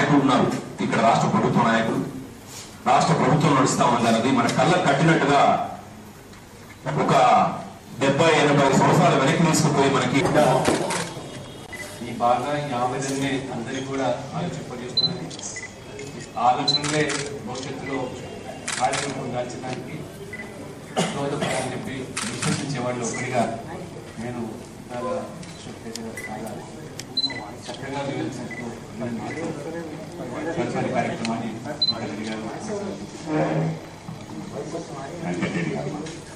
నాయకులు ఉన్నారు ఇక్కడ రాష్ట్ర ప్రభుత్వ నాయకులు రాష్ట్ర ప్రభుత్వం నడుస్తా ఉందన్నది మన కళ్ళ కట్టినట్టుగా ఒక డెబ్బై ఎనభై సంవత్సరాల వెనక్కి తీసుకుపోయి మనకి ఈ బాగా ఈ ఆవేదనని అందరికీ కూడా ఆలోచింపజేస్తున్నది ఆలోచనలే భవిష్యత్తులో కార్యక్రమం దాల్చడానికి దోహదపడాలని చెప్పి విశ్వసించే వాళ్ళు ఒకటిగా నేను చాలా శుభ్రంగా చాలా చక్కగా వివరించినట్టు మరి మాతో తదుపరి కార్యక్రమాన్ని మొదలుపెట్టారు. వెంకటరెడ్డి గారు